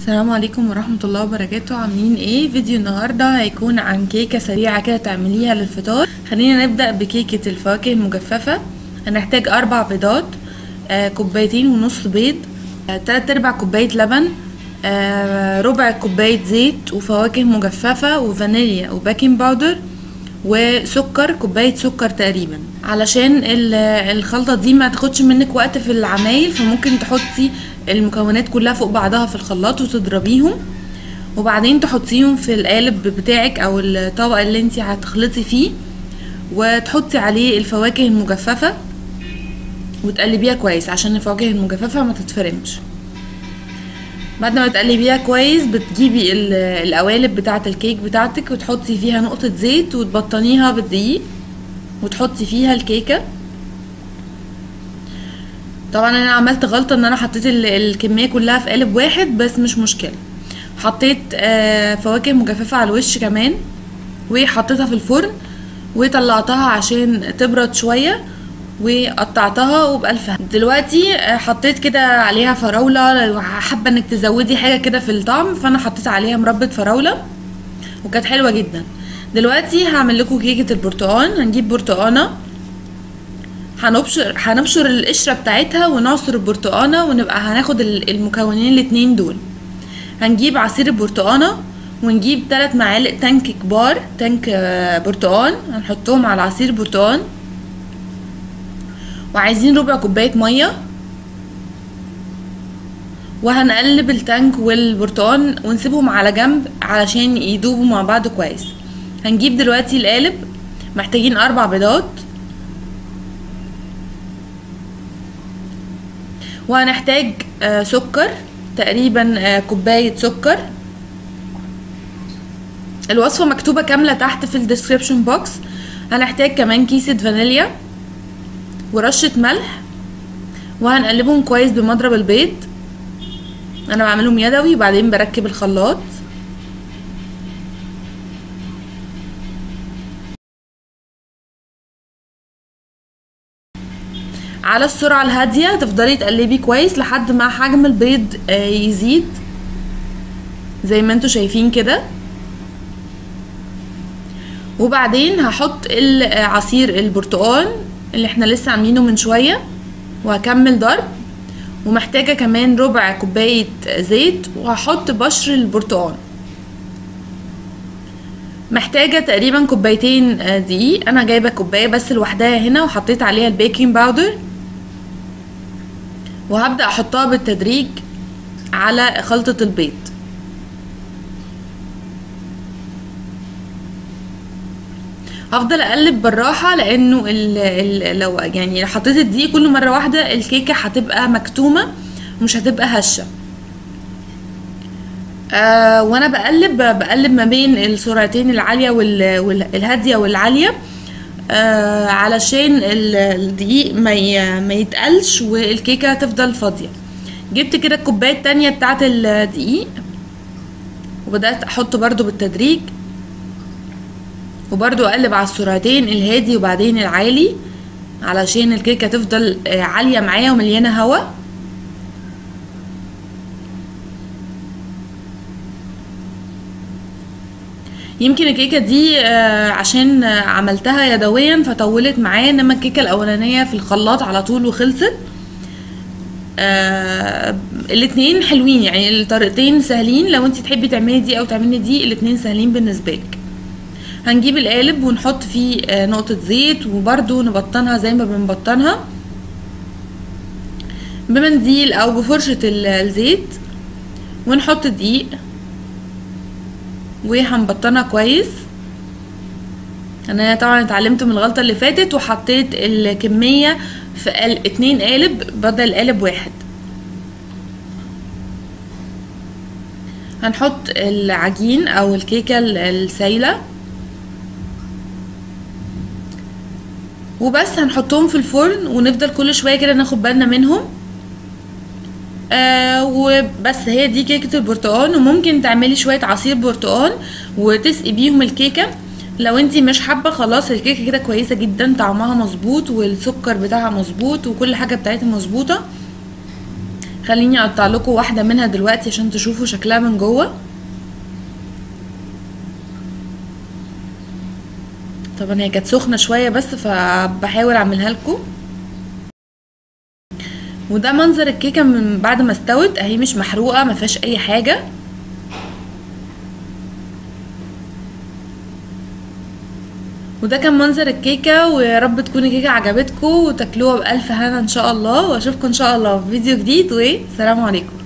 السلام عليكم ورحمة الله وبركاته عاملين ايه فيديو النهاردة هيكون عن كيكة سريعة كده تعمليها للفطار خلينا نبدأ بكيكة الفواكه المجففة هنحتاج اربع بيضات آه كوبايتين ونص بيض آه تلات ارباع كوباية لبن آه ربع كوباية زيت وفواكه مجففة وفانيليا وباكنج باودر وسكر كوباية سكر تقريبا علشان ال- الخلطة دي ما تاخدش منك وقت في العمايل فممكن تحطي المكونات كلها فوق بعضها في الخلاط وتضربيهم وبعدين تحطيهم في القالب بتاعك او الطبق اللي انت هتخلطي فيه وتحطي عليه الفواكه المجففة وتقلبيها كويس عشان الفواكه المجففة ما تتفرمش بعد ما تقلبيها كويس بتجيبي ال- القوالب بتاعة الكيك بتاعتك وتحطي فيها نقطة زيت وتبطنيها بالدقيق وتحطي فيها الكيكة طبعا انا عملت غلطة ان انا حطيت ال- الكمية كلها في قالب واحد بس مش مشكلة حطيت آه، فواكه مجففة على الوش كمان وحطيتها في الفرن وطلعتها عشان تبرد شوية وقطعتها وبألف هنا دلوقتي آه، حطيت كده عليها فراولة لو حابة انك تزودي حاجة كده في الطعم فانا حطيت عليها مربى فراولة وكانت حلوة جدا دلوقتي هعمل لكم كيكة البرتقال هنجيب برتقانة هنبشر هنبشر القشرة بتاعتها ونعصر البرتقانة ونبقى هناخد ال- المكونين الاتنين دول هنجيب عصير البرتقانة ونجيب تلات معالق تانك كبار تانك آه، برتقال هنحطهم على عصير البرتقال وعايزين ربع كوباية مية وهنقلب التانك والبرتقال ونسيبهم على جنب علشان يدوبوا مع بعض كويس هنجيب دلوقتي القالب محتاجين اربع بيضات وهنحتاج آه، سكر تقريبا آه، كوباية سكر الوصفة مكتوبة كاملة تحت في الديسكريبشن بوكس هنحتاج كمان كيسة فانيليا ورشة ملح وهنقلبهم كويس بمضرب البيض انا بعملهم يدوي وبعدين بركب الخلاط على السرعة الهادية تفضلي تقلبي كويس لحد ما حجم البيض آه، يزيد زي ما انتوا شايفين كده وبعدين هحط ال- عصير البرتقال اللي احنا لسه عاملينه من شوية وهكمل ضرب ومحتاجة كمان ربع كوباية زيت وهحط بشر البرتقال محتاجة تقريبا كوبايتين آه، دقيق انا جايبة كوباية بس لوحدها هنا وحطيت عليها البيكنج باودر وهبدأ احطها بالتدريج على خلطة البيض هفضل اقلب بالراحه لانه ال ال لو يعني لو حطيت الدقيق كل مره واحده الكيكه هتبقى مكتومه ومش هتبقى هشه آه وانا بقلب بقلب ما بين السرعتين العاليه وال- والهاديه والعاليه آه علشان ال- الدقيق ما ي- ما يتقلش والكيكه تفضل فاضيه جبت كده الكوبايه التانية بتاعه الدقيق وبدات احطه برضو بالتدريج وبرضو اقلب على السرعتين الهادي وبعدين العالي علشان الكيكه تفضل آه، عاليه معايا ومليانه هوا يمكن الكيكه دي آه، عشان آه، عملتها يدويا فطولت معايا انما الكيكه الاولانيه في الخلاط على طول وخلصت آه الاتنين حلوين يعني الطريقتين سهلين لو انت تحبي تعملي دي او تعملي دي الاتنين سهلين بالنسبه لك هنجيب القالب ونحط فيه آه، نقطة زيت وبرده نبطنها زي ما بنبطنها بمنديل او بفرشة ال- الزيت ونحط دقيق وهنبطنها كويس انا طبعا اتعلمت من الغلطة اللي فاتت وحطيت الكمية في قال- اتنين قالب بدل قالب واحد هنحط العجين او الكيكة ال- السايلة وبس هنحطهم في الفرن ونفضل كل شويه كده ناخد بالنا منهم آه وبس هي دي كيكه البرتقال وممكن تعملي شويه عصير برتقال وتسقي بيهم الكيكه لو انتي مش حابه خلاص الكيكه كده كويسه جدا طعمها مظبوط والسكر بتاعها مظبوط وكل حاجه بتاعتها مظبوطه خليني اقطع لكم واحده منها دلوقتي عشان تشوفوا شكلها من جوه طبعا هي كانت سخنه شويه بس فبحاول اعملها لكم وده منظر الكيكه من بعد ما استوت اهي مش محروقه ما فيهاش اي حاجه وده كان منظر الكيكه ويا رب تكون الكيكه عجبتكم وتاكلوها بالف هنا ان شاء الله واشوفكم ان شاء الله في فيديو جديد والسلام عليكم